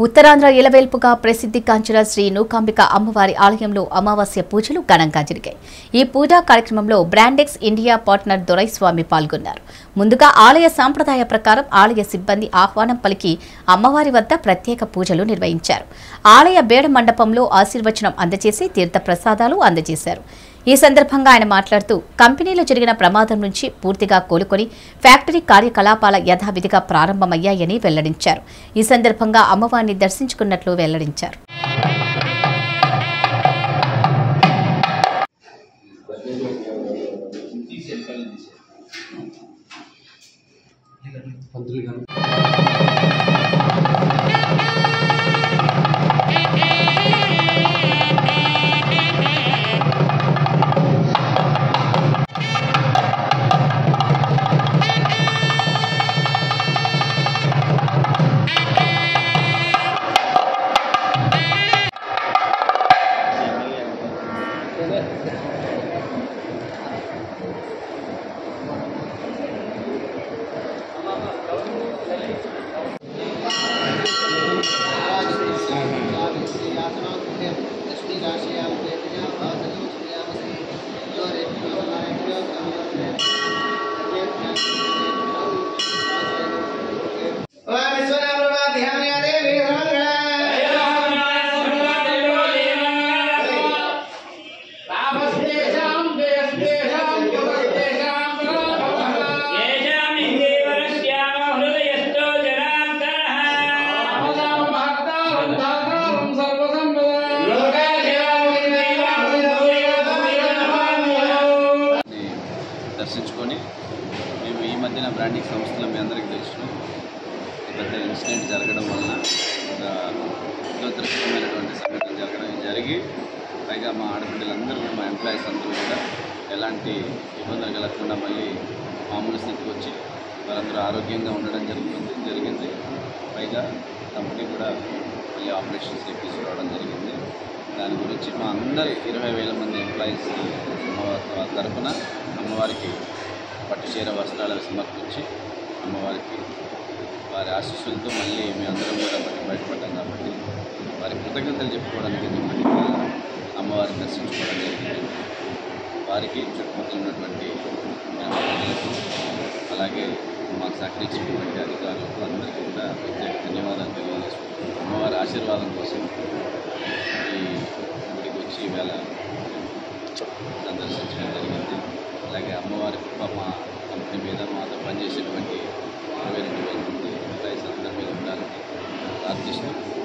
ఉత్తరాంధ్ర ఇలవేల్పుగా ప్రసిద్ధిగాంచిన శ్రీ నూకాంబిక అమ్మవారి ఆలయంలో అమావాస్య పూజలు ఘనంగా జరిగాయి ఈ పూజా కార్యక్రమంలో బ్రాండెక్స్ ఇండియా పార్ట్నర్ దొరైస్వామి పాల్గొన్నారు ముందుగా ఆలయ సాంప్రదాయ ప్రకారం ఆలయ సిబ్బంది ఆహ్వానం పలికి అమ్మవారి వద్ద ప్రత్యేక పూజలు నిర్వహించారు ఆలయ బేడ మండపంలో ఆశీర్వచనం అందజేసి తీర్థ ప్రసాదాలు అందజేశారు ఈ సందర్భంగా ఆయన మాట్లాడుతూ కంపెనీలో జరిగిన ప్రమాదం నుంచి పూర్తిగా కోలుకొని ఫ్యాక్టరీ కార్యకలాపాల యథావిధిగా ప్రారంభమయ్యాయని వెల్లడించారు ఈ సందర్భంగా అమ్మవారిని దర్శించుకున్నట్లు వెల్లడించారు ని దర్శించుకొని మేము ఈ మధ్యన బ్రాండింగ్ సంస్థలో మీ అందరికీ తెలుసు పెద్ద ఇన్సిడెంట్ జరగడం వలన ఒక దురదృష్టమైనటువంటి సంఘటన జరగడం జరిగి పైగా మా ఆడబిడ్డలందరూ కూడా మా ఎంప్లాయీస్ అందరూ కూడా ఎలాంటి ఇబ్బందులు కలగకుండా మళ్ళీ మామూలు స్థితికి వచ్చి వారందరూ ఆరోగ్యంగా ఉండడం జరుగుతుంది జరిగింది పైగా కంపెనీ కూడా మళ్ళీ ఆపరేషన్స్కి తీసుకురావడం జరిగింది దాని గురించి మా అందరి ఇరవై వేల మంది ఎంప్లాయీస్ అమ్మవారి తరఫున అమ్మవారికి పట్టు చీర వస్త్రాలు సమర్పించి అమ్మవారికి వారి ఆశీస్సులతో మళ్ళీ మీ అందరం కూడా బట్టి బయటపడ్డాం కాబట్టి వారి కృతజ్ఞతలు చెప్పుకోవడానికి మళ్ళీ అమ్మవారిని దర్శించుకోవడం జరిగింది వారికి చుట్టుపక్కల ఉన్నటువంటి జనప్రతినిధులకు అలాగే మాకు సహకరించినటువంటి అధికారులకు అందరికీ కూడా ప్రత్యేక ధన్యవాదాలు తెలియజేసుకుంటున్నాను అమ్మవారి ఆశీర్వాదం కోసం ఈ గుడికి వచ్చి ఈవేళ సందర్శించడం జరిగింది అలాగే అమ్మవారి కృప మా కంపెనీ మీద మాతో పనిచేసేటువంటి ఇరవై రెండు వేల మంది ఎంప్లాయీస్ అందరి మీద ఉండాలని ప్రార్థిస్తూ